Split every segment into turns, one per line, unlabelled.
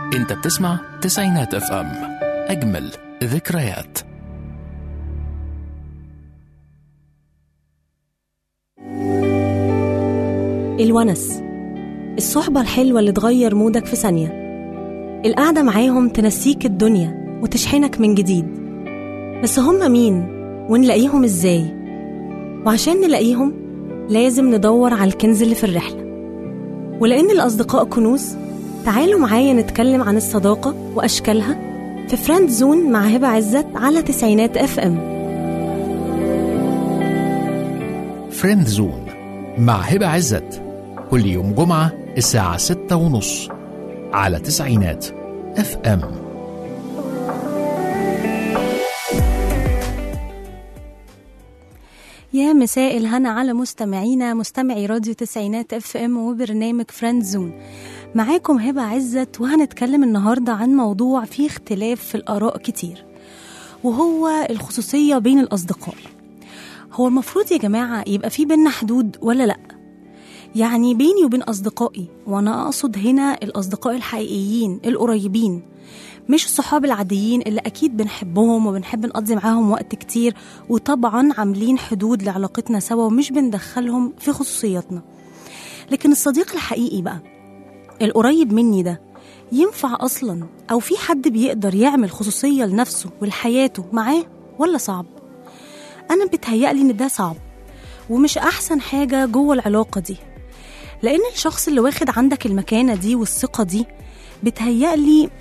انت بتسمع تسعينات اف ام اجمل ذكريات
الونس الصحبة الحلوة اللي تغير مودك في ثانية القعدة معاهم تنسيك الدنيا وتشحنك من جديد بس هم مين ونلاقيهم ازاي وعشان نلاقيهم لازم ندور على الكنز اللي في الرحلة ولأن الأصدقاء كنوز تعالوا معايا نتكلم عن الصداقة وأشكالها في فريند زون مع هبة عزت على تسعينات اف ام
فريند زون مع هبة عزت كل يوم جمعة الساعة ستة ونص على تسعينات اف ام
يا مساء الهنا على مستمعينا مستمعي راديو تسعينات اف ام وبرنامج فريند زون معاكم هبة عزت وهنتكلم النهاردة عن موضوع فيه اختلاف في الآراء كتير وهو الخصوصية بين الأصدقاء هو المفروض يا جماعة يبقى في بينا حدود ولا لأ؟ يعني بيني وبين أصدقائي وأنا أقصد هنا الأصدقاء الحقيقيين القريبين مش الصحاب العاديين اللي أكيد بنحبهم وبنحب نقضي معاهم وقت كتير وطبعا عاملين حدود لعلاقتنا سوا ومش بندخلهم في خصوصياتنا لكن الصديق الحقيقي بقى القريب مني ده ينفع أصلا أو في حد بيقدر يعمل خصوصية لنفسه ولحياته معاه ولا صعب؟ أنا بتهيألي إن ده صعب ومش أحسن حاجة جوه العلاقة دي لأن الشخص اللي واخد عندك المكانة دي والثقة دي بتهيألي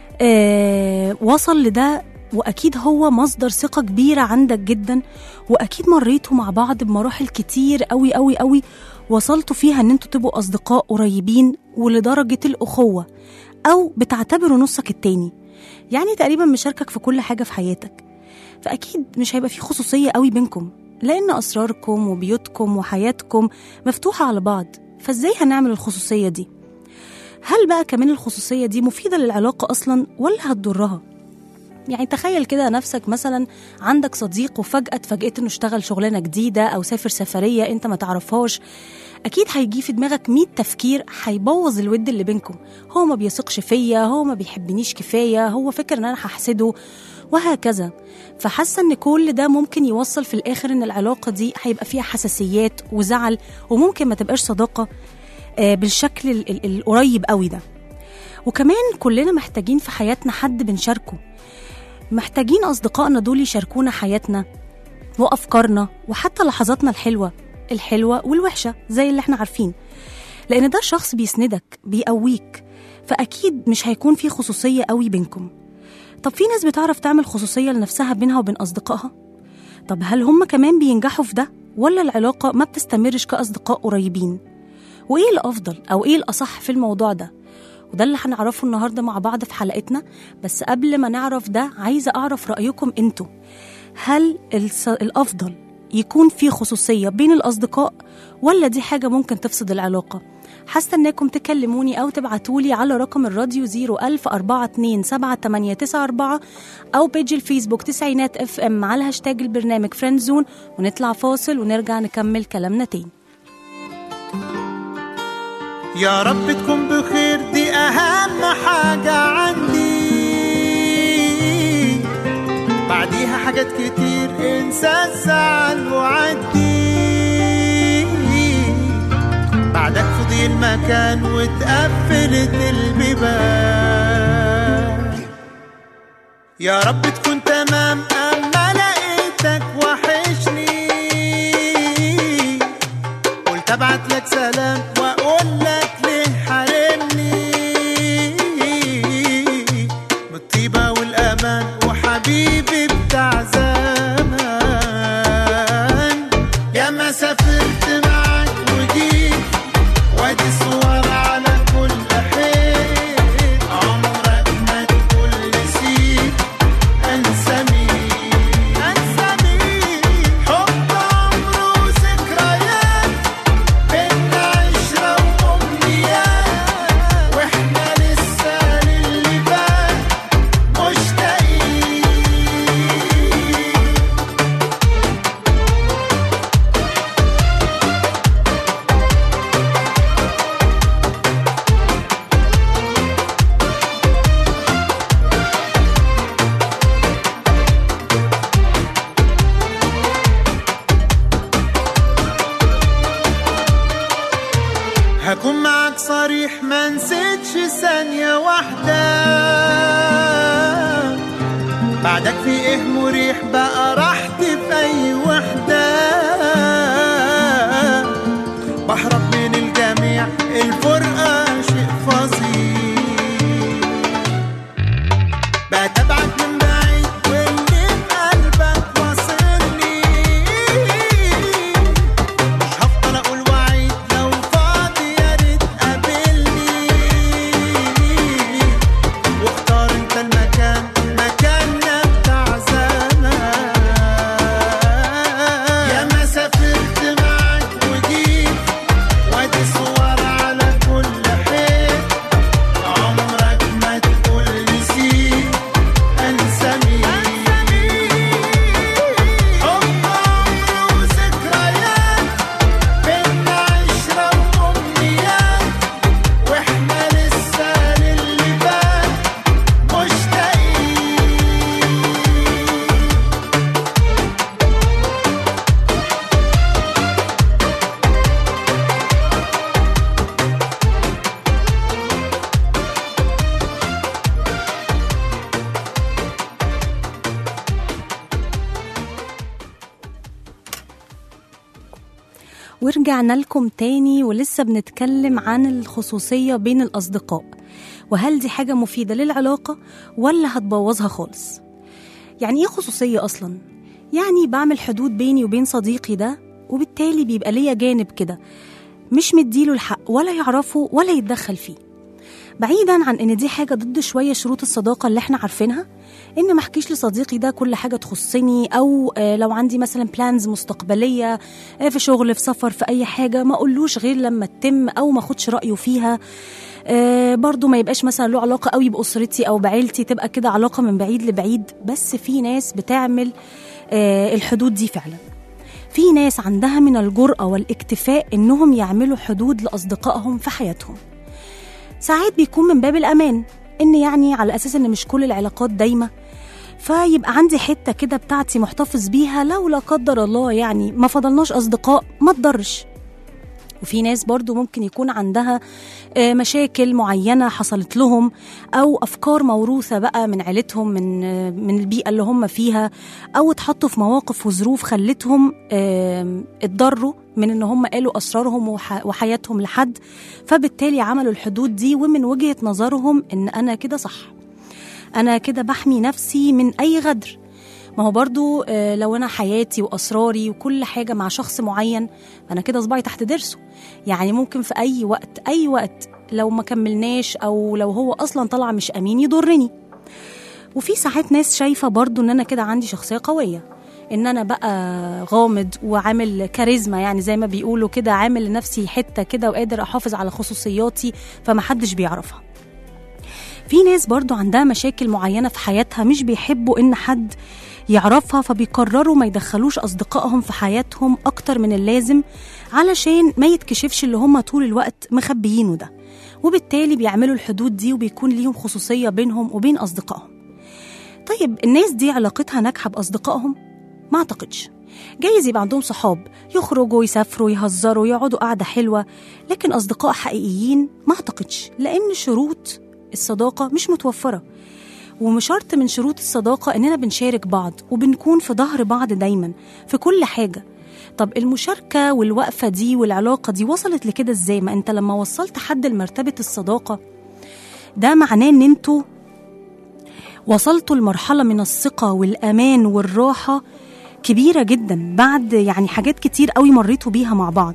آه وصل لده وأكيد هو مصدر ثقة كبيرة عندك جدا وأكيد مريتوا مع بعض بمراحل كتير قوي قوي قوي وصلتوا فيها إن انتوا تبقوا أصدقاء قريبين ولدرجة الأخوة أو بتعتبروا نصك التاني يعني تقريبا مشاركك في كل حاجة في حياتك فأكيد مش هيبقى في خصوصية قوي بينكم لأن أسراركم وبيوتكم وحياتكم مفتوحة على بعض فإزاي هنعمل الخصوصية دي؟ هل بقى كمان الخصوصية دي مفيدة للعلاقة أصلا ولا هتضرها؟ يعني تخيل كده نفسك مثلا عندك صديق وفجأة اتفاجئت انه اشتغل شغلانة جديدة أو سافر سفرية انت ما تعرفهاش أكيد هيجي في دماغك 100 تفكير هيبوظ الود اللي بينكم هو ما بيثقش فيا هو ما بيحبنيش كفاية هو فكر ان انا هحسده وهكذا فحاسة ان كل ده ممكن يوصل في الآخر ان العلاقة دي هيبقى فيها حساسيات وزعل وممكن ما تبقاش صداقة آه، بالشكل ال- ال- القريب قوي ده وكمان كلنا محتاجين في حياتنا حد بنشاركه محتاجين أصدقائنا دول يشاركونا حياتنا وأفكارنا وحتى لحظاتنا الحلوة الحلوة والوحشة زي اللي احنا عارفين لأن ده شخص بيسندك بيقويك فأكيد مش هيكون في خصوصية قوي بينكم طب في ناس بتعرف تعمل خصوصية لنفسها بينها وبين أصدقائها طب هل هم كمان بينجحوا في ده ولا العلاقة ما بتستمرش كأصدقاء قريبين وإيه الأفضل أو إيه الأصح في الموضوع ده وده اللي هنعرفه النهاردة مع بعض في حلقتنا بس قبل ما نعرف ده عايزة أعرف رأيكم أنتوا هل الس- الأفضل يكون في خصوصية بين الأصدقاء ولا دي حاجة ممكن تفسد العلاقة هستناكم تكلموني أو تبعتولي على رقم الراديو 010427894 أو بيج الفيسبوك تسعينات اف ام على هاشتاج البرنامج فريند زون ونطلع فاصل ونرجع نكمل كلامنا تاني
يا رب تكون بخير دي أهم حاجة عندي بعديها حاجات كتير انسى الزعل وعدي بعدك فضي المكان واتقفلت البيبان يا رب تكون تمام أما لقيتك وحشني قلت ابعت لك سلام واقول لك ليه حارمني من الطيبة والامان وحبيبي بتاع زمان يا ما سافرت معاك وجيت وادي صور على كل حيط عمرك ما تقول نسيت انسى مين انسى مين حب عمره ذكريات بينا عشرة وأم هكون معاك صريح ما نسيتش ثانية واحدة بعدك في ايه مريح بقى راحتي في اي وحدة بهرب من الجميع الفرقة شيء فظيع بتابعك من بعيد واللي في قلبك واصلني مش هفضل اقول وعيد لو فاضي يا ريت قابلني واختار انت المكان مكاننا بتاع زمان يا ما سافرت معاك وجيت وادي صور على كل حيط عمرك ما تقول نسيت انسى مين حب عمر وذكريات بينا عشرة وأمنيات واحنا لسه للي فات مشتاقين
ورجعنا لكم تاني ولسه بنتكلم عن الخصوصية بين الأصدقاء وهل دي حاجة مفيدة للعلاقة ولا هتبوظها خالص يعني إيه خصوصية أصلا؟ يعني بعمل حدود بيني وبين صديقي ده وبالتالي بيبقى ليا جانب كده مش مديله الحق ولا يعرفه ولا يتدخل فيه بعيدا عن ان دي حاجه ضد شويه شروط الصداقه اللي احنا عارفينها ان ما احكيش لصديقي ده كل حاجه تخصني او آه، لو عندي مثلا بلانز مستقبليه آه، في شغل في سفر في اي حاجه ما اقولوش غير لما تتم او ما اخدش رايه فيها آه، برضو ما يبقاش مثلا له علاقه قوي باسرتي او بعيلتي تبقى كده علاقه من بعيد لبعيد بس في ناس بتعمل آه، الحدود دي فعلا في ناس عندها من الجرأة والاكتفاء إنهم يعملوا حدود لأصدقائهم في حياتهم ساعات بيكون من باب الأمان إن يعني على أساس إن مش كل العلاقات دايمة فيبقى عندي حتة كده بتاعتي محتفظ بيها لو لا قدر الله يعني ما فضلناش أصدقاء ما تضرش وفي ناس برضو ممكن يكون عندها آه، مشاكل معينة حصلت لهم أو أفكار موروثة بقى من عيلتهم من آه، من البيئة اللي هم فيها أو اتحطوا في مواقف وظروف خلتهم آم، اتضروا من إن هم قالوا أسرارهم وح- وحياتهم لحد فبالتالي عملوا الحدود دي ومن وجهة نظرهم إن أنا كده صح أنا كده بحمي نفسي من أي غدر ما هو برضو آه، لو انا حياتي واسراري وكل حاجه مع شخص معين انا كده صباعي تحت ضرسه يعني ممكن في اي وقت اي وقت لو ما كملناش او لو هو اصلا طلع مش امين يضرني وفي ساعات ناس شايفه برضو ان انا كده عندي شخصيه قويه ان انا بقى غامض وعامل كاريزما يعني زي ما بيقولوا كده عامل لنفسي حته كده وقادر احافظ على خصوصياتي فمحدش بيعرفها في ناس برضو عندها مشاكل معينة في حياتها مش بيحبوا إن حد يعرفها فبيقرروا ما يدخلوش أصدقائهم في حياتهم أكتر من اللازم علشان ما يتكشفش اللي هم طول الوقت مخبيينه ده وبالتالي بيعملوا الحدود دي وبيكون ليهم خصوصية بينهم وبين أصدقائهم طيب الناس دي علاقتها ناجحة بأصدقائهم؟ ما أعتقدش جايز يبقى عندهم صحاب يخرجوا يسافروا يهزروا يقعدوا قعدة حلوة لكن أصدقاء حقيقيين ما أعتقدش لأن شروط الصداقة مش متوفرة ومش شرط من شروط الصداقة إننا بنشارك بعض وبنكون في ظهر بعض دايما في كل حاجة طب المشاركة والوقفة دي والعلاقة دي وصلت لكده ازاي ما انت لما وصلت حد لمرتبة الصداقة ده معناه ان انتوا وصلتوا لمرحلة من الثقة والأمان والراحة كبيرة جدا بعد يعني حاجات كتير قوي مريتوا بيها مع بعض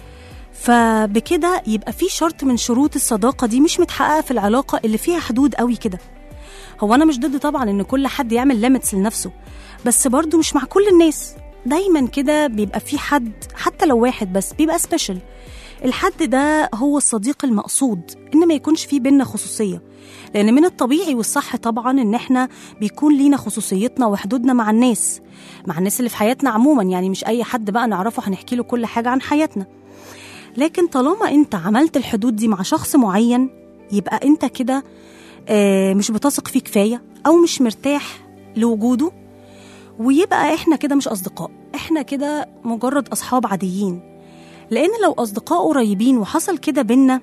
فبكده يبقى في شرط من شروط الصداقة دي مش متحققة في العلاقة اللي فيها حدود قوي كده هو أنا مش ضد طبعا إن كل حد يعمل ليميتس لنفسه بس برضو مش مع كل الناس دايما كده بيبقى في حد حتى لو واحد بس بيبقى سبيشال الحد ده هو الصديق المقصود إن ما يكونش فيه بينا خصوصية لأن من الطبيعي والصح طبعا إن إحنا بيكون لينا خصوصيتنا وحدودنا مع الناس مع الناس اللي في حياتنا عموما يعني مش أي حد بقى نعرفه هنحكي له كل حاجة عن حياتنا لكن طالما انت عملت الحدود دي مع شخص معين يبقى انت كده آه، مش بتثق فيه كفايه او مش مرتاح لوجوده ويبقى احنا كده مش اصدقاء احنا كده مجرد اصحاب عاديين لان لو اصدقاء قريبين وحصل كده بينا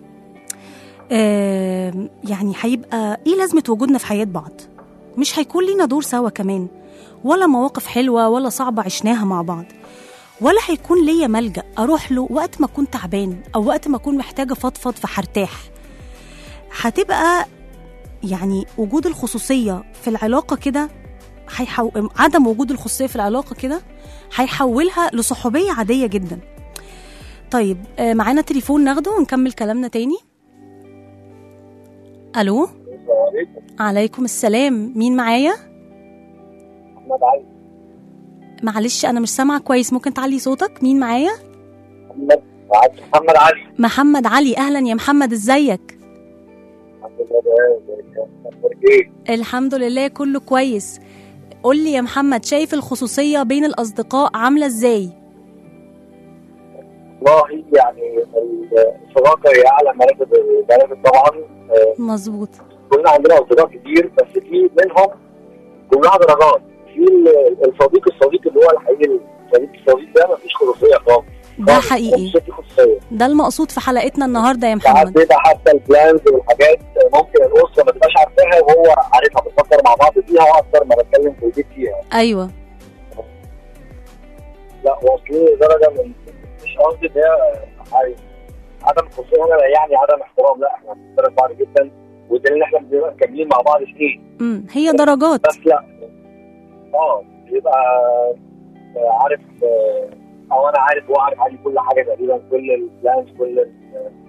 آه يعني هيبقى ايه لازمه وجودنا في حياه بعض مش هيكون لينا دور سوا كمان ولا مواقف حلوه ولا صعبه عشناها مع بعض ولا هيكون ليا ملجا اروح له وقت ما اكون تعبان او وقت ما اكون محتاجه فضفض فهرتاح هتبقى يعني وجود الخصوصيه في العلاقه كده هيحو... عدم وجود الخصوصيه في العلاقه كده هيحولها لصحوبيه عاديه جدا طيب آه، معانا تليفون ناخده ونكمل كلامنا تاني الو
السلام عليكم
عليكم السلام مين معايا
محمد علي
معلش انا مش سامعه كويس ممكن تعلي صوتك مين معايا
محمد عبد محمد علي
محمد علي اهلا يا محمد ازيك
الحمد لله ده اخبارك ايه؟
الحمد لله كله كويس قول لي يا محمد شايف الخصوصيه بين الاصدقاء عامله ازاي
والله يعني الصداقه هي اعلى مراتب المراتب طبعا آه،
مظبوط
كلنا عندنا اصدقاء كتير بس في منهم كلها درجات في ال- الصديق الصديق اللي هو الحقيقي الصديق الصديق ده مفيش خصوصيه خالص
ده
خالص.
حقيقي
مفيش فيه خصوصيه
ده المقصود في حلقتنا النهارده يا
ساعات
محمد
بيبقى حتى البلانز والحاجات ممكن الاسره ما تبقاش عارفاها وهو عارفها بنفكر مع بعض فيها واكتر ما بتكلم في البيت فيها
ايوه
لا واصلين لدرجه من مش قصدي ان هي عايز- عدم الخصوصيه هنا يعني عدم احترام لا احنا بنحترم بعض جدا والدليل ان احنا بنبقى مكملين مع بعض سنين
امم هي درجات
بس لا اه بيبقى عارف آه، او انا عارف هو عارف عني كل حاجه تقريبا كل البلانز كل ال-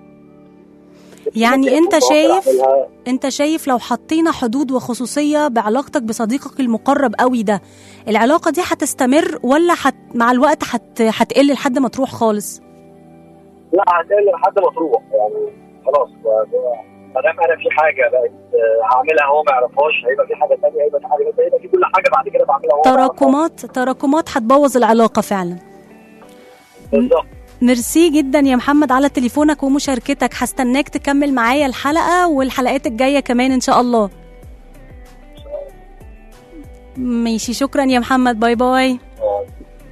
يعني انت
ممكن
شايف
أعملها.
انت شايف لو حطينا حدود وخصوصيه بعلاقتك بصديقك المقرب قوي ده العلاقه دي هتستمر ولا هت... مع الوقت هت... هتقل لحد ما تروح خالص
لا هتقل لحد ما تروح يعني خلاص ما دام انا في حاجه بقت آه، هعملها هو ما يعرفهاش هيبقى في حاجه ثانيه هيبقى في حاجه ثانيه هيبقى في كل حاجه بعد كده بعملها هو ما يعرفهاش.
تراكمات تراكمات هتبوظ العلاقه فعلا
بالظبط
ميرسي جدا يا محمد على تليفونك ومشاركتك هستناك تكمل معايا الحلقه والحلقات الجايه كمان ان شاء الله ماشي شكرا يا محمد باي باي
آه.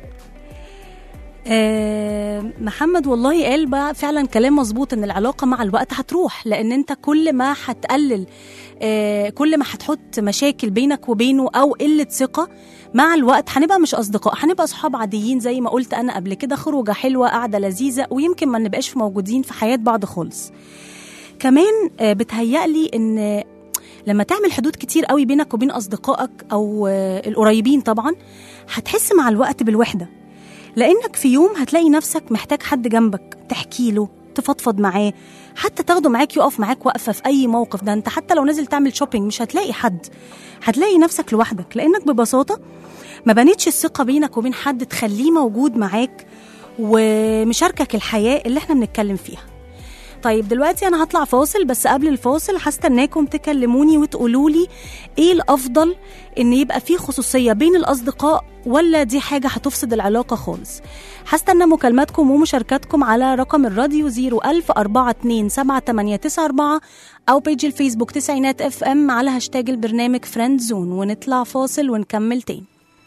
آه، محمد والله قال بقى فعلا كلام مظبوط ان العلاقه مع الوقت هتروح لان انت كل ما هتقلل آه، كل ما هتحط مشاكل بينك وبينه او قله ثقه مع الوقت هنبقى مش اصدقاء هنبقى اصحاب عاديين زي ما قلت انا قبل كده خروجه حلوه قعده لذيذه ويمكن ما نبقاش موجودين في حياه بعض خالص كمان آه، بتهيألي ان لما تعمل حدود كتير قوي بينك وبين اصدقائك او آه، القريبين طبعا هتحس مع الوقت بالوحده لانك في يوم هتلاقي نفسك محتاج حد جنبك تحكي له تفضفض معاه حتى تاخده معاك يقف معاك واقفه في اي موقف ده انت حتى لو نازل تعمل شوبينج مش هتلاقي حد هتلاقي نفسك لوحدك لانك ببساطه ما بنتش الثقه بينك وبين حد تخليه موجود معاك ومشاركك الحياه اللي احنا بنتكلم فيها طيب دلوقتي انا هطلع فاصل بس قبل الفاصل هستناكم تكلموني وتقولوا لي ايه الافضل ان يبقى في خصوصيه بين الاصدقاء ولا دي حاجه هتفسد العلاقه خالص هستنى مكالماتكم ومشاركاتكم على رقم الراديو 01000 427 او بيج الفيسبوك تسعينات اف ام على هاشتاج البرنامج فريند زون ونطلع فاصل ونكمل تاني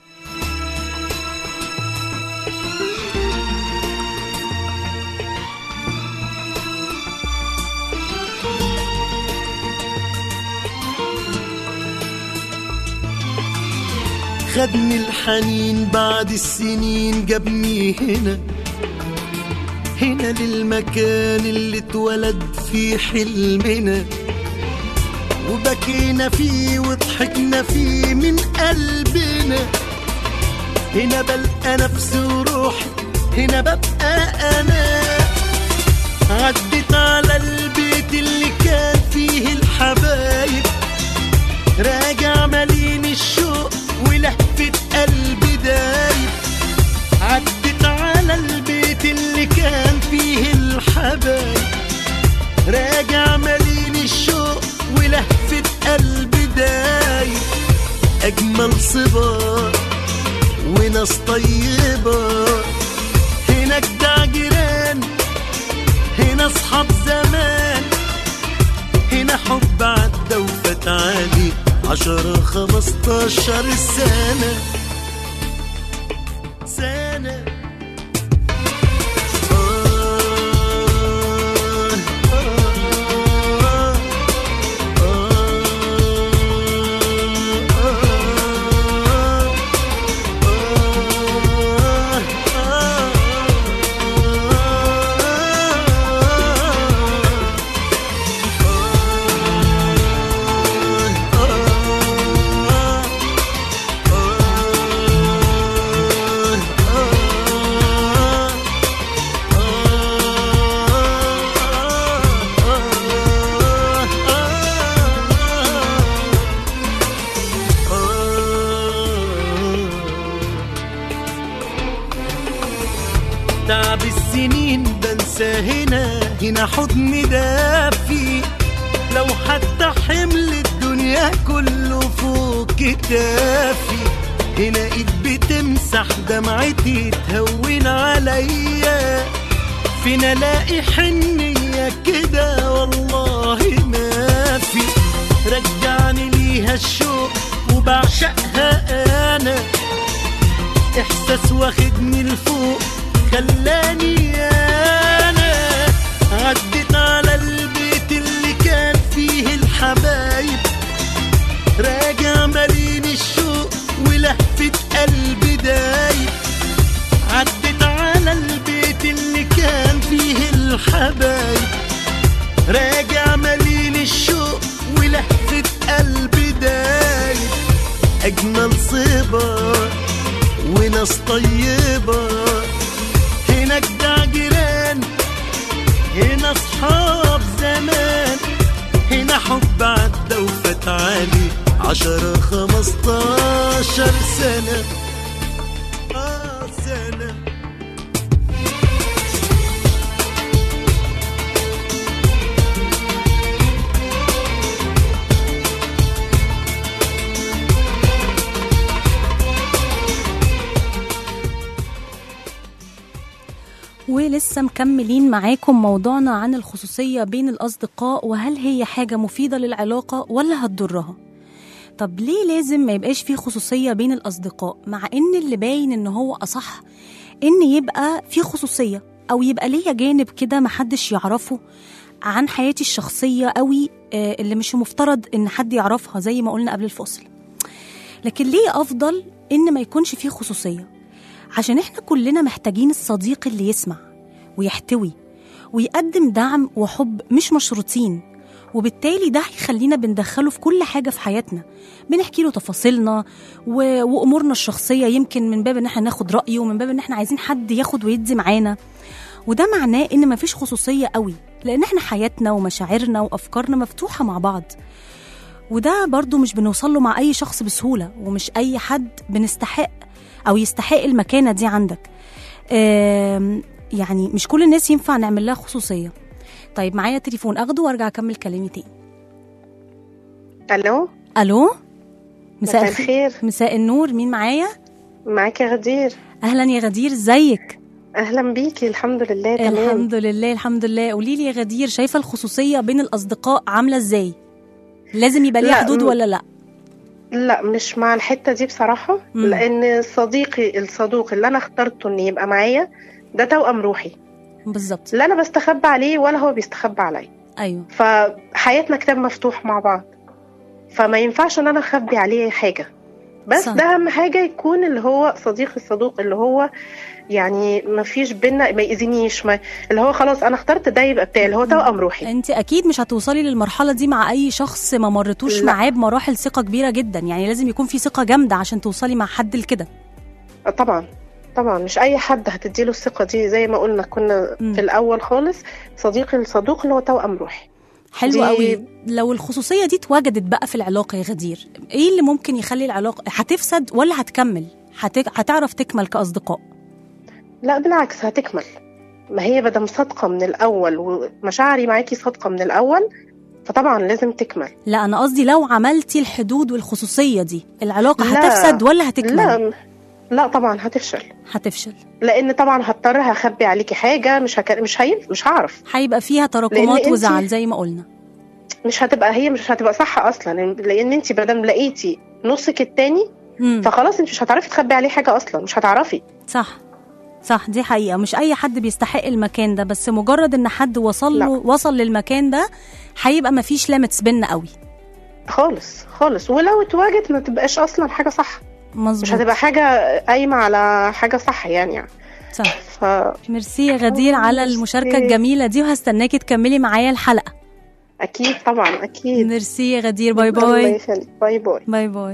خدني الحنين بعد السنين جابني هنا هنا للمكان اللي اتولد فيه حلمنا وبكينا فيه وضحكنا فيه من قلبنا هنا بلقى نفسي وروحي هنا ببقى انا عدت على البيت اللي كان فيه الحبايب راجع مليان الشوق ولهفة قلبي دايب عدت على البيت اللي كان فيه الحبايب راجع مليان الشوق ولهفة قلبي دايب أجمل صبار وناس طيبة هنا جدع جيران هنا أصحاب زمان هنا حب عدى وفات عليه عشرة خمستاشر سنة سنة هنا حضن دافي لو حتى حمل الدنيا كله فوق كتافي هنا ايد بتمسح دمعتي تهون عليا فين الاقي حنية كده والله ما في رجعني ليها الشوق وبعشقها انا احساس واخدني لفوق خلاني انا عدت على البيت اللي كان فيه الحبايب راجع مليان الشوق ولهفة قلبي دايب عدت على البيت اللي كان فيه الحبايب راجع مليان الشوق ولهفة قلبي دايب أجمل صبا وناس طيبة هنا جدع جيران هنا أصحاب زمان هنا حب عدى وفات عليه عشرة خمستاشر سنة آه سنة
ولسه مكملين معاكم موضوعنا عن الخصوصية بين الأصدقاء وهل هي حاجة مفيدة للعلاقة ولا هتضرها طب ليه لازم ما يبقاش في خصوصية بين الأصدقاء مع إن اللي باين إن هو أصح إن يبقى في خصوصية أو يبقى ليا جانب كده محدش يعرفه عن حياتي الشخصية قوي آه، اللي مش مفترض إن حد يعرفها زي ما قلنا قبل الفصل لكن ليه أفضل إن ما يكونش فيه خصوصية عشان إحنا كلنا محتاجين الصديق اللي يسمع ويحتوي ويقدم دعم وحب مش مشروطين وبالتالي ده هيخلينا بندخله في كل حاجة في حياتنا بنحكي له تفاصيلنا و... وأمورنا الشخصية يمكن من باب إن احنا ناخد رأيه ومن باب إن احنا عايزين حد ياخد ويدي معانا وده معناه إن مفيش خصوصية قوي لأن احنا حياتنا ومشاعرنا وأفكارنا مفتوحة مع بعض وده برضو مش بنوصل له مع أي شخص بسهولة ومش أي حد بنستحق أو يستحق المكانة دي عندك آم، يعني مش كل الناس ينفع نعمل لها خصوصية طيب معايا تليفون أخده وأرجع أكمل كلامي تاني
الو
ألو
مساء
الخ-
الخير
مساء النور مين معايا
معاكي غدير
أهلا يا غدير ازيك
اهلا بيكي الحمد لله تمام
الحمد لله الحمد لله قولي لي يا غدير شايفة الخصوصية بين الأصدقاء عاملة ازاي لازم يبقى ليها
لا،
حدود
م-
ولا لا
لا مش مع الحته دي بصراحه
مم.
لان صديقي الصدوق اللي انا اخترته ان يبقى معايا ده توأم روحي
بالظبط
لا انا بستخبى عليه ولا هو بيستخبى عليا
أيوه
فحياتنا كتاب مفتوح مع بعض فما ينفعش ان انا اخبي عليه حاجه بس
صح.
ده اهم حاجه يكون اللي هو صديقي الصدوق اللي هو يعني ما فيش بينا ما يأذينيش ما اللي هو خلاص انا اخترت ده يبقى بتاعي اللي هو توأم روحي
انت اكيد مش هتوصلي للمرحله دي مع اي شخص ما مرتوش
لا.
معاه بمراحل ثقه كبيره جدا يعني لازم يكون في ثقه جامده عشان توصلي مع حد لكده
طبعا طبعا مش اي حد هتديله الثقه دي زي ما قلنا كنا
مم.
في الاول خالص صديقي الصدوق اللي هو توأم روحي
حلو
دي-
قوي لو الخصوصيه دي اتوجدت بقى في العلاقه يا غدير ايه اللي ممكن يخلي العلاقه هتفسد ولا هتكمل هت... هتعرف تكمل كاصدقاء
لا بالعكس هتكمل ما هي بدم صادقه من الاول ومشاعري معاكي صادقه من الاول فطبعا لازم تكمل
لا انا قصدي لو عملتي الحدود والخصوصيه دي العلاقه
لا.
هتفسد ولا هتكمل
لا لا طبعا هتفشل
هتفشل
لان طبعا هضطر هخبي عليكي حاجه مش هك... مش هي... مش هعرف
هيبقى فيها تراكمات
انتي-
وزعل زي ما قلنا
مش هتبقى هي مش هتبقى صح اصلا لان انت بدل لقيتي نصك التاني
مم.
فخلاص انت مش هتعرفي تخبي عليه حاجه اصلا مش هتعرفي
صح صح دي حقيقة مش أي حد بيستحق المكان ده بس مجرد إن حد وصل له
لا.
وصل للمكان ده هيبقى مفيش ليميتس بينا قوي
خالص خالص ولو اتواجد ما تبقاش اصلا حاجه صح
مظبوط
مش هتبقى حاجه قايمه على حاجه صح يعني
صح
ف
ميرسي يا غدير على
ميرسي.
المشاركة الجميلة دي وهستناكي تكملي معايا الحلقة
اكيد طبعا اكيد
ميرسي يا غدير باي
الله
باي
يخليك باي باي
باي باي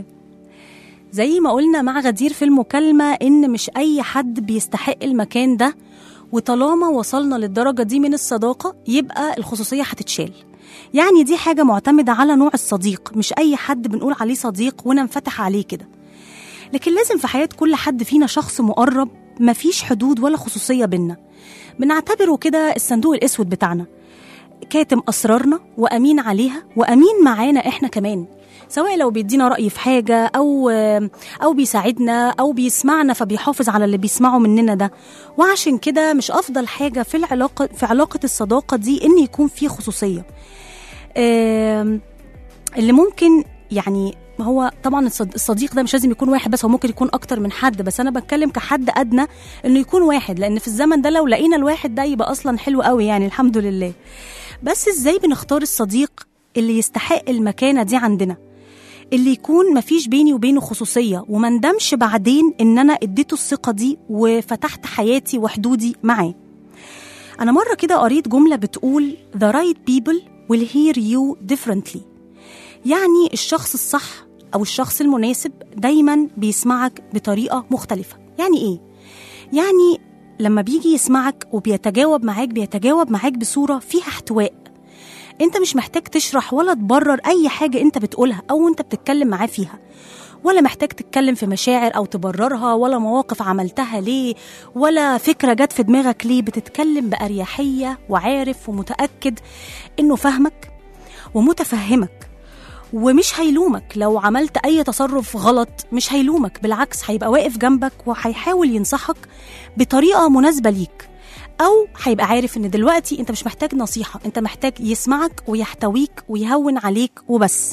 زي ما قلنا مع غدير في المكالمة إن مش أي حد بيستحق المكان ده وطالما وصلنا للدرجة دي من الصداقة يبقى الخصوصية هتتشال يعني دي حاجة معتمدة على نوع الصديق مش أي حد بنقول عليه صديق وننفتح عليه كده لكن لازم في حياة كل حد فينا شخص مقرب مفيش حدود ولا خصوصية بينا بنعتبره كده الصندوق الأسود بتاعنا كاتم اسرارنا وامين عليها وامين معانا احنا كمان سواء لو بيدينا راي في حاجه او او بيساعدنا او بيسمعنا فبيحافظ على اللي بيسمعه مننا ده وعشان كده مش افضل حاجه في العلاقه في علاقه الصداقه دي ان يكون في خصوصيه آم، اللي ممكن يعني هو طبعا الصد- الصديق ده مش لازم يكون واحد بس هو ممكن يكون اكتر من حد بس انا بتكلم كحد ادنى انه يكون واحد لان في الزمن ده لو لقينا الواحد ده يبقى اصلا حلو قوي يعني الحمد لله بس ازاي بنختار الصديق اللي يستحق المكانه دي عندنا اللي يكون مفيش بيني وبينه خصوصيه وما ندمش بعدين ان انا اديته الثقه دي وفتحت حياتي وحدودي معاه انا مره كده قريت جمله بتقول the right people will hear you differently يعني الشخص الصح او الشخص المناسب دايما بيسمعك بطريقه مختلفه يعني ايه يعني لما بيجي يسمعك وبيتجاوب معاك بيتجاوب معاك بصوره فيها احتواء انت مش محتاج تشرح ولا تبرر اي حاجه انت بتقولها او انت بتتكلم معاه فيها ولا محتاج تتكلم في مشاعر او تبررها ولا مواقف عملتها ليه ولا فكره جت في دماغك ليه بتتكلم باريحيه وعارف ومتاكد انه فاهمك ومتفهمك ومش هيلومك لو عملت اي تصرف غلط مش هيلومك بالعكس هيبقى واقف جنبك وهيحاول ينصحك بطريقه مناسبه ليك او هيبقى عارف ان دلوقتي انت مش محتاج نصيحه انت محتاج يسمعك ويحتويك ويهون عليك وبس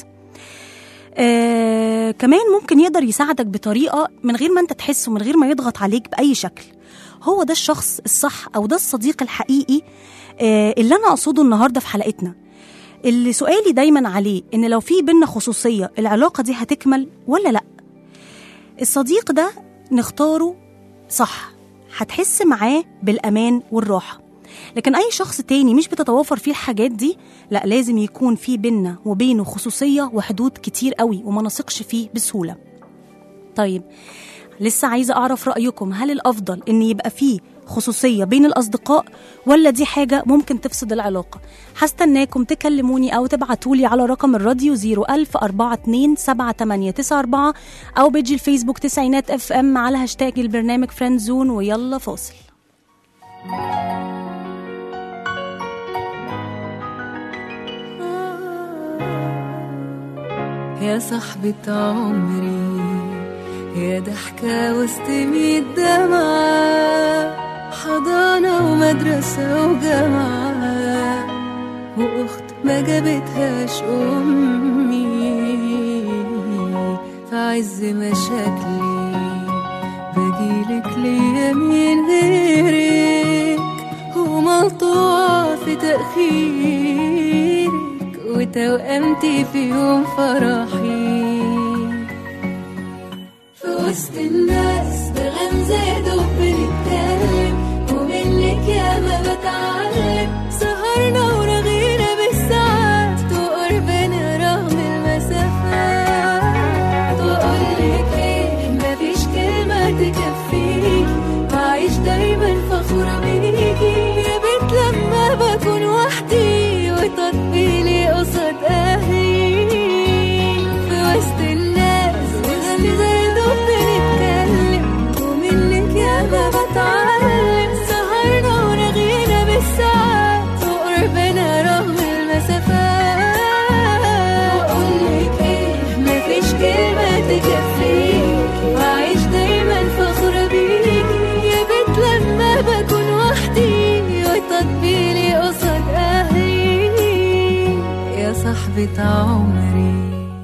آه كمان ممكن يقدر يساعدك بطريقه من غير ما انت تحس ومن غير ما يضغط عليك باي شكل هو ده الشخص الصح او ده الصديق الحقيقي آه اللي انا اقصده النهارده في حلقتنا اللي سؤالي دايما عليه ان لو في بينا خصوصيه العلاقه دي هتكمل ولا لا الصديق ده نختاره صح هتحس معاه بالامان والراحه لكن اي شخص تاني مش بتتوافر فيه الحاجات دي لا لازم يكون في بينا وبينه خصوصيه وحدود كتير قوي وما نثقش فيه بسهوله طيب لسه عايزه اعرف رايكم هل الافضل ان يبقى فيه خصوصيه بين الاصدقاء ولا دي حاجه ممكن تفسد العلاقه هستناكم تكلموني او تبعتولي على رقم الراديو 01042 7894 او بيجي الفيسبوك تسعينات اف ام على هاشتاج البرنامج فريند زون ويلا فاصل
يا صاحبة عمري يا ضحكة وسط مية دمعة حضانة ومدرسة وجامعة وأخت ما جابتهاش أمي في عز مشاكلي بجيلك ليا من غيرك ومقطوعة في تأخيرك وتوأمتي في يوم فرحي في وسط الناس بغمزة يا دوب بنتكلم ومنك يا ما بتعلم سهرنا ورغينا بالساعات وقربنا رغم المسافات وأقولك إيه مفيش كلمة تكفيك بعيش دايما فخورة بيكي يا بنت لما بكون وحدي وتطبيلي قصاد أهلي في وسط الناس وغمزة يا دوب بنتكلم ومنك يا ما بتعلم سهرنا ورغينا بالساعات وقربنا رغم المسافات وأقولك إيه مفيش كلمة تكفيك وأعيش دايما فخورة بيكي يا بنت لما بكون وحدي وتطبيلي قصاد أهلي يا صاحبة عمري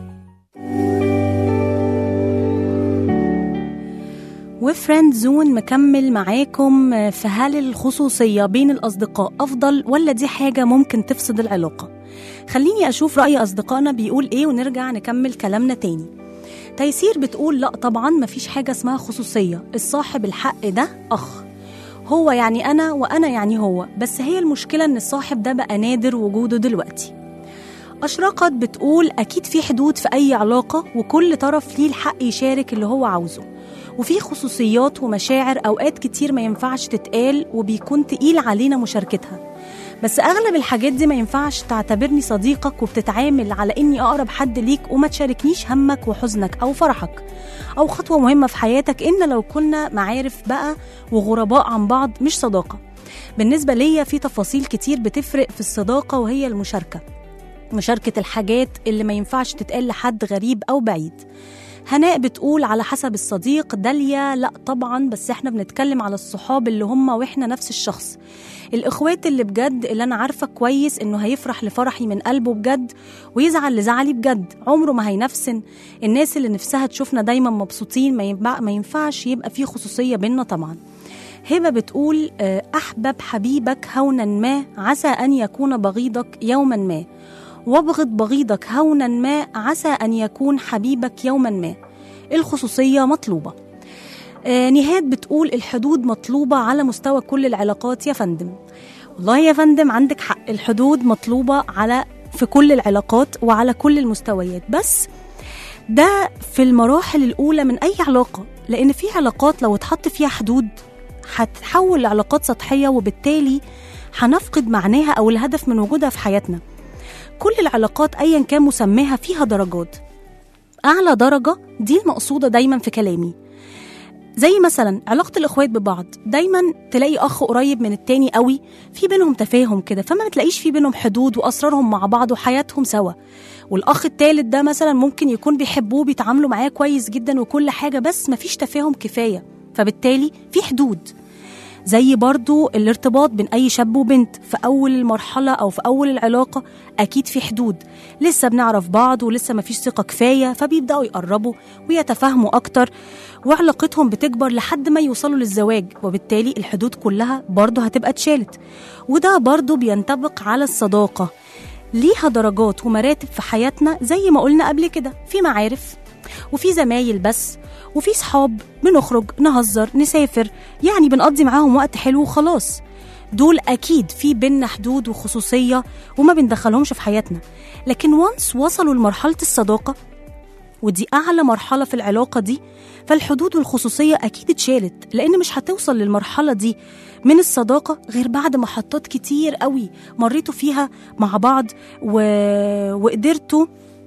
وفريند زون مكمل معاكم في هل الخصوصية بين الأصدقاء أفضل ولا دي حاجة ممكن تفسد العلاقة خليني أشوف رأي أصدقائنا بيقول إيه ونرجع نكمل كلامنا تاني تيسير بتقول لا طبعا مفيش حاجة اسمها خصوصية الصاحب الحق ده أخ هو يعني أنا وأنا يعني هو بس هي المشكلة إن الصاحب ده بقى نادر وجوده دلوقتي أشرقت بتقول أكيد في حدود في أي علاقة وكل طرف ليه الحق يشارك اللي هو عاوزه وفي خصوصيات ومشاعر أوقات كتير ما ينفعش تتقال وبيكون تقيل علينا مشاركتها بس أغلب الحاجات دي ما ينفعش تعتبرني صديقك وبتتعامل على إني أقرب حد ليك وما تشاركنيش همك وحزنك أو فرحك أو خطوة مهمة في حياتك إن لو كنا معارف بقى وغرباء عن بعض مش صداقة بالنسبة ليا في تفاصيل كتير بتفرق في الصداقة وهي المشاركة مشاركة الحاجات اللي ما ينفعش تتقال لحد غريب أو بعيد هناء بتقول على حسب الصديق داليا لا طبعا بس احنا بنتكلم على الصحاب اللي هم واحنا نفس الشخص الاخوات اللي بجد اللي انا عارفه كويس انه هيفرح لفرحي من قلبه بجد ويزعل لزعلي بجد عمره ما هينفسن الناس اللي نفسها تشوفنا دايما مبسوطين ما, ينفع ما ينفعش يبقى في خصوصيه بينا طبعا هبه بتقول آه، احبب حبيبك هونا ما عسى ان يكون بغيضك يوما ما وابغض بغيضك هونا ما عسى ان يكون حبيبك يوما ما الخصوصيه مطلوبه آه، نهاد بتقول الحدود مطلوبة على مستوى كل العلاقات يا فندم والله يا فندم عندك حق الحدود مطلوبة على في كل العلاقات وعلى كل المستويات بس ده في المراحل الأولى من أي علاقة لأن في علاقات لو اتحط فيها حدود هتتحول لعلاقات سطحية وبالتالي هنفقد معناها أو الهدف من وجودها في حياتنا كل العلاقات أيا كان مسماها فيها درجات أعلى درجة دي المقصودة دايما في كلامي زي مثلا علاقة الإخوات ببعض دايما تلاقي أخ قريب من التاني قوي في بينهم تفاهم كده فما تلاقيش في بينهم حدود وأسرارهم مع بعض وحياتهم سوا والأخ التالت ده مثلا ممكن يكون بيحبوه بيتعاملوا معاه كويس جدا وكل حاجة بس مفيش تفاهم كفاية فبالتالي في حدود زي برضو الارتباط بين أي شاب وبنت في أول المرحلة أو في أول العلاقة أكيد في حدود لسه بنعرف بعض ولسه مفيش ثقة كفاية فبيبدأوا يقربوا ويتفاهموا أكتر وعلاقتهم بتكبر لحد ما يوصلوا للزواج وبالتالي الحدود كلها برضو هتبقى اتشالت وده برضو بينطبق على الصداقة ليها درجات ومراتب في حياتنا زي ما قلنا قبل كده في معارف وفي زمايل بس وفي صحاب بنخرج نهزر نسافر يعني بنقضي معاهم وقت حلو وخلاص دول أكيد في بينا حدود وخصوصية وما بندخلهمش في حياتنا لكن وانس وصلوا لمرحلة الصداقة ودي أعلى مرحلة في العلاقة دي فالحدود والخصوصية أكيد اتشالت لأن مش هتوصل للمرحلة دي من الصداقة غير بعد محطات كتير قوي مريتوا فيها مع بعض و... وقدرتوا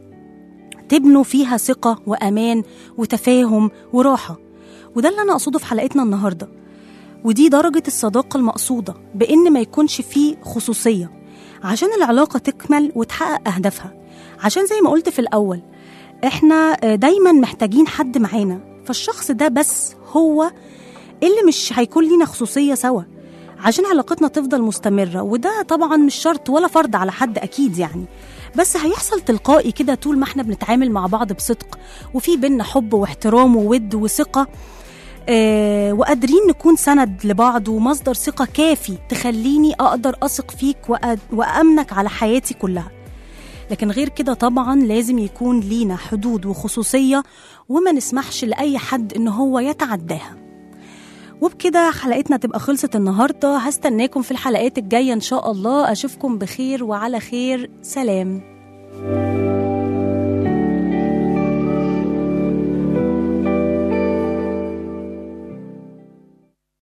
تبنوا فيها ثقة وأمان وتفاهم وراحة وده اللي أنا أقصده في حلقتنا النهاردة ودي درجة الصداقة المقصودة بإن ما يكونش فيه خصوصية عشان العلاقة تكمل وتحقق أهدافها عشان زي ما قلت في الأول إحنا دايما محتاجين حد معانا فالشخص ده بس هو اللي مش هيكون لينا خصوصية سوا عشان علاقتنا تفضل مستمرة وده طبعا مش شرط ولا فرض على حد أكيد يعني بس هيحصل تلقائي كده طول ما احنا بنتعامل مع بعض بصدق وفي بينا حب واحترام وود وثقة آه وقادرين نكون سند لبعض ومصدر ثقة كافي تخليني أقدر أثق فيك وأ- وأأمنك على حياتي كلها لكن غير كده طبعا لازم يكون لينا حدود وخصوصية وما نسمحش لأي حد إن هو يتعداها وبكده حلقتنا تبقى خلصت النهاردة هستناكم في الحلقات الجاية إن شاء الله أشوفكم بخير وعلى خير سلام